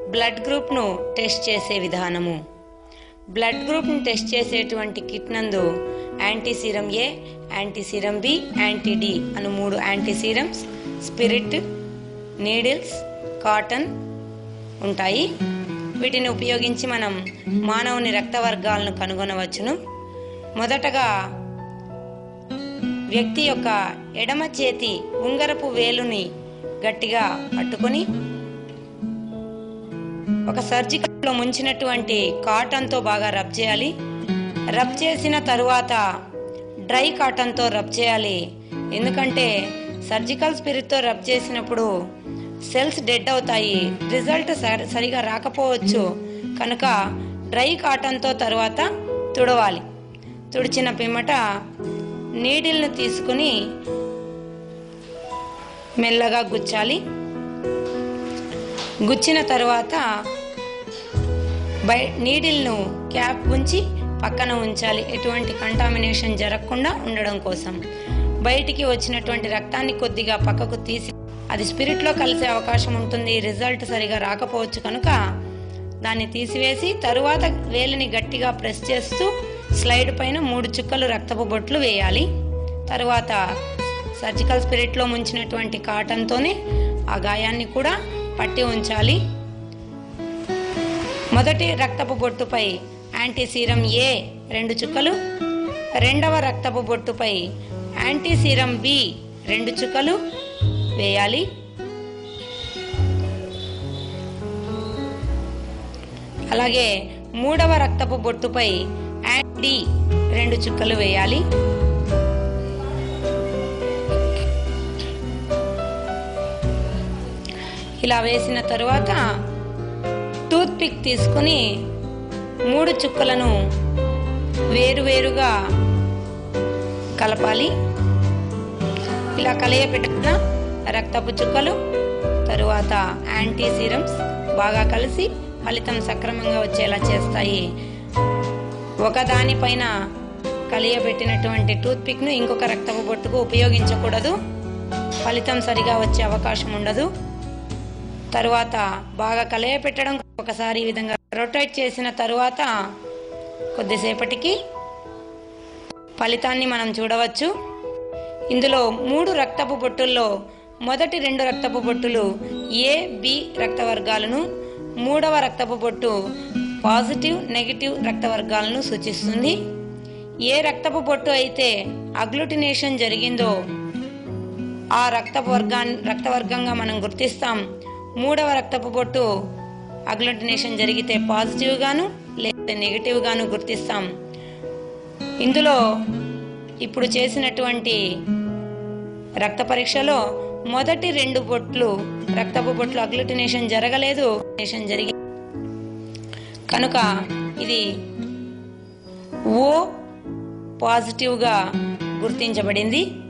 blood గ్రూప్ను test చేసే విధానము blood గ్రూప్ని టెస్ట్ చేసేటువంటి కిట్ నందు anti serum A anti serum B anti D అను మూడు anti serums spirit needles cotton ఉంటాయి వీటిని ఉపయోగించి మనం మానవుని రక్త వర్గాలను కనుగొనవచ్చును మొదటగా వ్యక్తి యొక్క ఎడమ చేతి ఉంగరపు వేలుని గట్టిగా పట్టుకొని ఒక సర్జికల్లో ముంచినటువంటి కాటన్తో బాగా రబ్ చేయాలి రబ్ చేసిన తరువాత డ్రై కాటన్తో రబ్ చేయాలి ఎందుకంటే సర్జికల్ స్పిరిట్తో రబ్ చేసినప్పుడు సెల్స్ డెడ్ అవుతాయి రిజల్ట్ సరి- సరిగా రాకపోవచ్చు కనుక డ్రై కాటన్తో తరువాత తుడవాలి తుడిచిన పిమ్మట నీడిల్ను తీసుకుని మెల్లగా గుచ్చాలి గుచ్చిన తర్వాత బై నీడిల్ను క్యాప్ ఉంచి పక్కన ఉంచాలి ఎటువంటి కంటామినేషన్ జరగకుండా ఉండడం కోసం బయటికి వచ్చినటువంటి రక్తాన్ని కొద్దిగా పక్కకు తీసి అది స్పిరిట్లో కలిసే అవకాశం ఉంటుంది రిజల్ట్ సరిగా రాకపోవచ్చు కనుక దాన్ని తీసివేసి తరువాత వేలిని గట్టిగా ప్రెస్ చేస్తూ స్లైడ్ పైన మూడు చుక్కలు రక్తపు బొట్లు వేయాలి తరువాత సర్జికల్ స్పిరిట్లో ముంచినటువంటి కాటన్తోనే ఆ గాయాన్ని కూడా పట్టి ఉంచాలి మొదటి రక్తపు బొట్టుపై యాంటీ సీరం ఏ రెండు చుక్కలు రెండవ రక్తపు బొట్టుపై యాంటీ సీరం బి రెండు చుక్కలు వేయాలి అలాగే మూడవ రక్తపు బొట్టుపై యాంటీ రెండు చుక్కలు వేయాలి ఇలా వేసిన తరువాత టూత్ పిక్ తీసుకుని మూడు చుక్కలను వేరువేరుగా కలపాలి ఇలా కలియపెట్టిన రక్తపు చుక్కలు తరువాత యాంటీ సీరమ్స్ బాగా కలిసి ఫలితం సక్రమంగా వచ్చేలా చేస్తాయి ఒకదానిపైన కలియబెట్టినటువంటి టూత్ పిక్ను ఇంకొక రక్తపు బొట్టుకు ఉపయోగించకూడదు ఫలితం సరిగా వచ్చే అవకాశం ఉండదు తరువాత బాగా కలయపెట్టడం ఒకసారి ఈ విధంగా రొటేట్ చేసిన తరువాత కొద్దిసేపటికి ఫలితాన్ని మనం చూడవచ్చు ఇందులో మూడు రక్తపు బొట్టుల్లో మొదటి రెండు రక్తపు బొట్టులు ఏ బి రక్త వర్గాలను మూడవ రక్తపు బొట్టు పాజిటివ్ నెగిటివ్ రక్త వర్గాలను సూచిస్తుంది ఏ రక్తపు బొట్టు అయితే అగ్లుటినేషన్ జరిగిందో ఆ రక్తపు వర్గాన్ని రక్తవర్గంగా మనం గుర్తిస్తాం మూడవ రక్తపు బొట్టు అగ్లుటినేషన్ జరిగితే పాజిటివ్ గాను లేదా నెగిటివ్ గాను గుర్తిస్తాం ఇందులో ఇప్పుడు చేసినటువంటి రక్త పరీక్షలో మొదటి రెండు బొట్లు రక్తపు బొట్లు అగ్లుటినేషన్ జరగలేదు అగ్లుటినేషన్ జరిగి కనుక ఇది ఓ పాజిటివ్గా గుర్తించబడింది